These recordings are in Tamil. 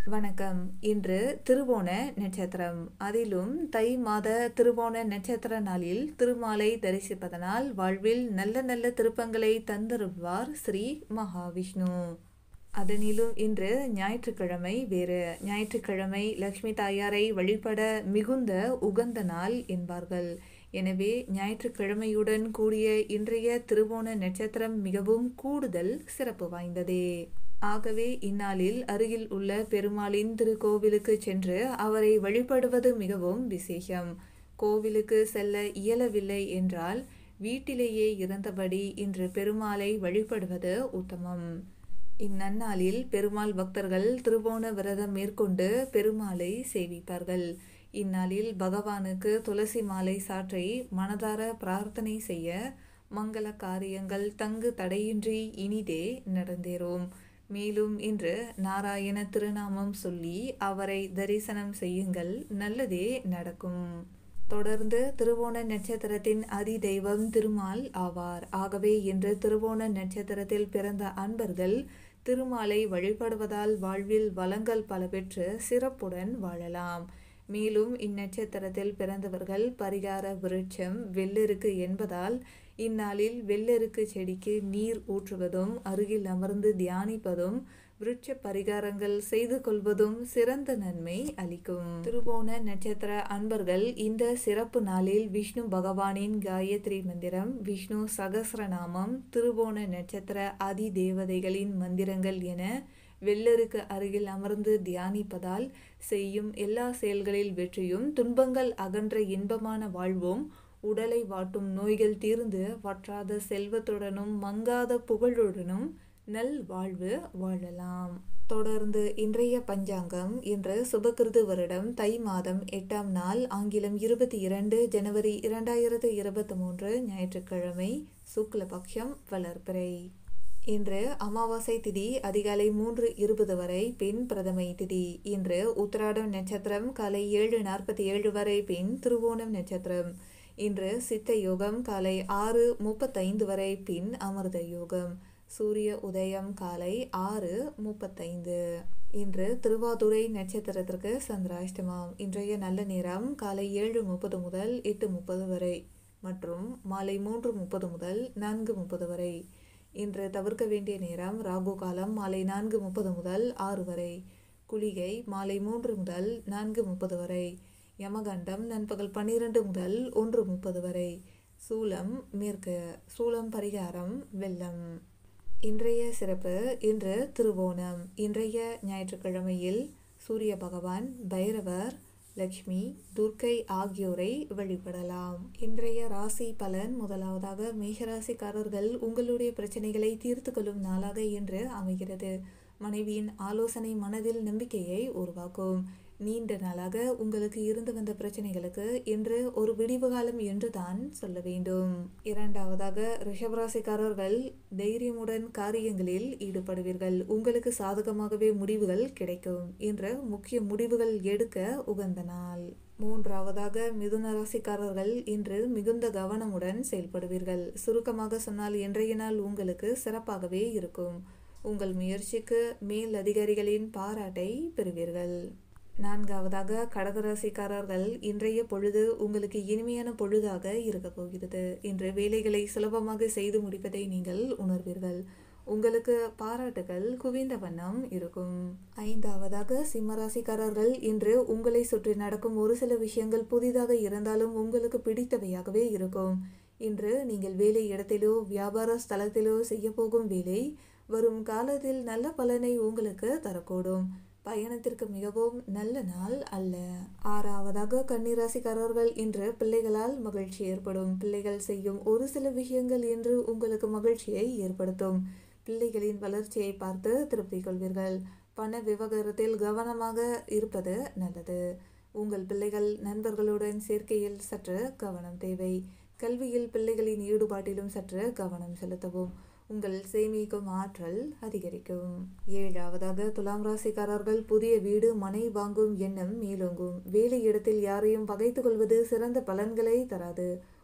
வணக்கம் இன்று திருவோண நட்சத்திரம் அதிலும் தை மாத திருவோண நட்சத்திர நாளில் திருமாலை தரிசிப்பதனால் வாழ்வில் நல்ல நல்ல திருப்பங்களை தந்தருள்வார் ஸ்ரீ மகாவிஷ்ணு அதனிலும் இன்று ஞாயிற்றுக்கிழமை வேறு ஞாயிற்றுக்கிழமை லக்ஷ்மி தாயாரை வழிபட மிகுந்த உகந்த நாள் என்பார்கள் எனவே ஞாயிற்றுக்கிழமையுடன் கூடிய இன்றைய திருவோண நட்சத்திரம் மிகவும் கூடுதல் சிறப்பு வாய்ந்ததே ஆகவே இந்நாளில் அருகில் உள்ள பெருமாளின் திருக்கோவிலுக்கு சென்று அவரை வழிபடுவது மிகவும் விசேஷம் கோவிலுக்கு செல்ல இயலவில்லை என்றால் வீட்டிலேயே இருந்தபடி இன்று பெருமாளை வழிபடுவது உத்தமம் இந்நன்னாளில் பெருமாள் பக்தர்கள் திருவோண விரதம் மேற்கொண்டு பெருமாளை சேவிப்பார்கள் இந்நாளில் பகவானுக்கு துளசி மாலை சாற்றி மனதார பிரார்த்தனை செய்ய மங்கள காரியங்கள் தங்கு தடையின்றி இனிதே நடந்தேறும் மேலும் இன்று நாராயண திருநாமம் சொல்லி அவரை தரிசனம் செய்யுங்கள் நல்லதே நடக்கும் தொடர்ந்து திருவோண நட்சத்திரத்தின் அதி தெய்வம் திருமால் ஆவார் ஆகவே இன்று திருவோண நட்சத்திரத்தில் பிறந்த அன்பர்கள் திருமாலை வழிபடுவதால் வாழ்வில் வளங்கள் பல பெற்று சிறப்புடன் வாழலாம் மேலும் இந்நட்சத்திரத்தில் பிறந்தவர்கள் பரிகார விருட்சம் வெள்ளெருக்கு என்பதால் இந்நாளில் வெள்ளெருக்கு செடிக்கு நீர் ஊற்றுவதும் அருகில் அமர்ந்து தியானிப்பதும் விருட்ச பரிகாரங்கள் செய்து கொள்வதும் சிறந்த நன்மை அளிக்கும் திருவோண நட்சத்திர அன்பர்கள் இந்த சிறப்பு நாளில் விஷ்ணு பகவானின் காயத்ரி மந்திரம் விஷ்ணு சகசிரநாமம் திருவோண நட்சத்திர அதி தேவதைகளின் மந்திரங்கள் என வெள்ளருக்கு அருகில் அமர்ந்து தியானிப்பதால் செய்யும் எல்லா செயல்களில் வெற்றியும் துன்பங்கள் அகன்ற இன்பமான வாழ்வும் உடலை வாட்டும் நோய்கள் தீர்ந்து வற்றாத செல்வத்துடனும் மங்காத புகழுடனும் நல் வாழ்வு வாழலாம் தொடர்ந்து இன்றைய பஞ்சாங்கம் இன்று சுபகிருது வருடம் தை மாதம் எட்டாம் நாள் ஆங்கிலம் இருபத்தி இரண்டு ஜனவரி இரண்டாயிரத்து இருபத்தி மூன்று ஞாயிற்றுக்கிழமை சுக்லபக்ஷம் வளர்பிறை இன்று அமாவாசை திதி அதிகாலை மூன்று இருபது வரை பின் பிரதமை திதி இன்று உத்திராடம் நட்சத்திரம் காலை ஏழு நாற்பத்தி ஏழு வரை பின் திருவோணம் நட்சத்திரம் இன்று சித்த யோகம் காலை ஆறு முப்பத்தைந்து வரை பின் அமிர்த யோகம் சூரிய உதயம் காலை ஆறு முப்பத்தைந்து இன்று திருவாதுரை நட்சத்திரத்திற்கு சந்திராஷ்டமம் இன்றைய நல்ல நேரம் காலை ஏழு முப்பது முதல் எட்டு முப்பது வரை மற்றும் மாலை மூன்று முப்பது முதல் நான்கு முப்பது வரை இன்று தவிர்க்க வேண்டிய நேரம் ராகு காலம் மாலை நான்கு முப்பது முதல் ஆறு வரை குளிகை மாலை மூன்று முதல் நான்கு முப்பது வரை யமகண்டம் நண்பகல் பன்னிரண்டு முதல் ஒன்று முப்பது வரை சூலம் மேற்கு சூலம் பரிகாரம் வெள்ளம் இன்றைய சிறப்பு இன்று திருவோணம் இன்றைய ஞாயிற்றுக்கிழமையில் சூரிய பகவான் பைரவர் லக்ஷ்மி துர்க்கை ஆகியோரை வழிபடலாம் இன்றைய ராசி பலன் முதலாவதாக மேஷராசிக்காரர்கள் உங்களுடைய பிரச்சனைகளை தீர்த்து கொள்ளும் நாளாக இன்று அமைகிறது மனைவியின் ஆலோசனை மனதில் நம்பிக்கையை உருவாக்கும் நீண்ட நாளாக உங்களுக்கு இருந்து வந்த பிரச்சனைகளுக்கு இன்று ஒரு விடிவு காலம் என்று தான் சொல்ல வேண்டும் இரண்டாவதாக ரிஷபராசிக்காரர்கள் தைரியமுடன் காரியங்களில் ஈடுபடுவீர்கள் உங்களுக்கு சாதகமாகவே முடிவுகள் கிடைக்கும் இன்று முக்கிய முடிவுகள் எடுக்க உகந்த நாள் மூன்றாவதாக மிதுன ராசிக்காரர்கள் இன்று மிகுந்த கவனமுடன் செயல்படுவீர்கள் சுருக்கமாக சொன்னால் இன்றைய நாள் உங்களுக்கு சிறப்பாகவே இருக்கும் உங்கள் முயற்சிக்கு மேல் அதிகாரிகளின் பாராட்டை பெறுவீர்கள் நான்காவதாக கடகராசிக்காரர்கள் இன்றைய பொழுது உங்களுக்கு இனிமையான பொழுதாக இருக்க போகிறது இன்று வேலைகளை சுலபமாக செய்து முடிப்பதை நீங்கள் உணர்வீர்கள் உங்களுக்கு பாராட்டுகள் குவிந்த வண்ணம் இருக்கும் ஐந்தாவதாக சிம்மராசிக்காரர்கள் இன்று உங்களை சுற்றி நடக்கும் ஒரு சில விஷயங்கள் புதிதாக இருந்தாலும் உங்களுக்கு பிடித்தவையாகவே இருக்கும் இன்று நீங்கள் வேலை இடத்திலோ வியாபார ஸ்தலத்திலோ செய்ய போகும் வேலை வரும் காலத்தில் நல்ல பலனை உங்களுக்கு தரக்கூடும் பயணத்திற்கு மிகவும் நல்ல நாள் அல்ல ஆறாவதாக கன்னிராசிக்காரர்கள் இன்று பிள்ளைகளால் மகிழ்ச்சி ஏற்படும் பிள்ளைகள் செய்யும் ஒரு சில விஷயங்கள் இன்று உங்களுக்கு மகிழ்ச்சியை ஏற்படுத்தும் பிள்ளைகளின் வளர்ச்சியை பார்த்து திருப்தி கொள்வீர்கள் பண விவகாரத்தில் கவனமாக இருப்பது நல்லது உங்கள் பிள்ளைகள் நண்பர்களுடன் சேர்க்கையில் சற்று கவனம் தேவை கல்வியில் பிள்ளைகளின் ஈடுபாட்டிலும் சற்று கவனம் செலுத்தவும் உங்கள் சேமிக்கும் ஆற்றல் அதிகரிக்கும் ஏழாவதாக துலாம் ராசிக்காரர்கள் புதிய வீடு மனை வாங்கும் எண்ணம் மேலோங்கும் வேலை இடத்தில் யாரையும் பகைத்து கொள்வது சிறந்த பலன்களை தராது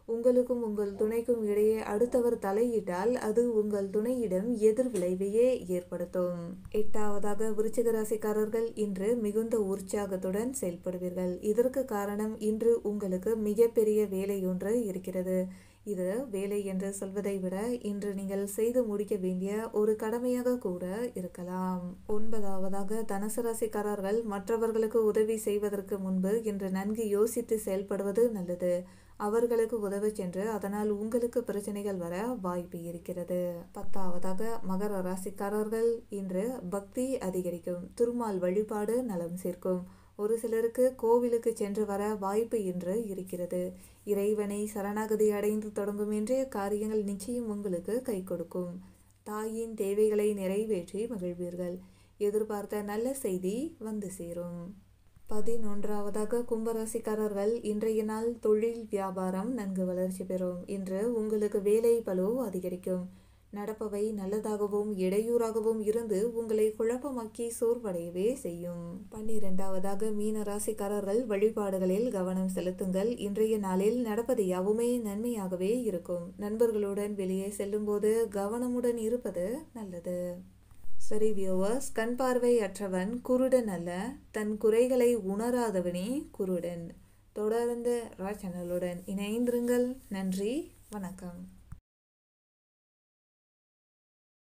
உங்களுக்கும் உங்கள் துணைக்கும் இடையே அடுத்தவர் தலையிட்டால் அது உங்கள் துணையிடம் எதிர்விளைவையே ஏற்படுத்தும் எட்டாவதாக விருச்சிக ராசிக்காரர்கள் இன்று மிகுந்த உற்சாகத்துடன் செயல்படுவீர்கள் இதற்கு காரணம் இன்று உங்களுக்கு மிகப்பெரிய வேலையொன்று இருக்கிறது இது வேலை என்று சொல்வதை விட இன்று நீங்கள் செய்து முடிக்க வேண்டிய ஒரு கடமையாக கூட இருக்கலாம் ஒன்பதாவதாக தனுசு ராசிக்காரர்கள் மற்றவர்களுக்கு உதவி செய்வதற்கு முன்பு இன்று நன்கு யோசித்து செயல்படுவது நல்லது அவர்களுக்கு உதவ சென்று அதனால் உங்களுக்கு பிரச்சனைகள் வர வாய்ப்பு இருக்கிறது பத்தாவதாக மகர ராசிக்காரர்கள் இன்று பக்தி அதிகரிக்கும் திருமால் வழிபாடு நலம் சேர்க்கும் ஒரு சிலருக்கு கோவிலுக்கு சென்று வர வாய்ப்பு இன்று இருக்கிறது இறைவனை சரணாகதி அடைந்து தொடங்கும் என்றே காரியங்கள் நிச்சயம் உங்களுக்கு கை கொடுக்கும் தாயின் தேவைகளை நிறைவேற்றி மகிழ்வீர்கள் எதிர்பார்த்த நல்ல செய்தி வந்து சேரும் பதினொன்றாவதாக கும்பராசிக்காரர்கள் இன்றைய நாள் தொழில் வியாபாரம் நன்கு வளர்ச்சி பெறும் இன்று உங்களுக்கு வேலை பலு அதிகரிக்கும் நடப்பவை நல்லதாகவும் இடையூறாகவும் இருந்து உங்களை குழப்பமாக்கி சோர்வடையவே செய்யும் பன்னிரெண்டாவதாக மீன ராசிக்காரர்கள் வழிபாடுகளில் கவனம் செலுத்துங்கள் இன்றைய நாளில் நடப்பது யாவுமே நன்மையாகவே இருக்கும் நண்பர்களுடன் வெளியே செல்லும்போது கவனமுடன் இருப்பது நல்லது சரி வியூவர்ஸ் கண் பார்வை அற்றவன் குருடன் அல்ல தன் குறைகளை உணராதவனே குருடன் தொடர்ந்து ரா சேனலுடன் இணைந்திருங்கள் நன்றி வணக்கம்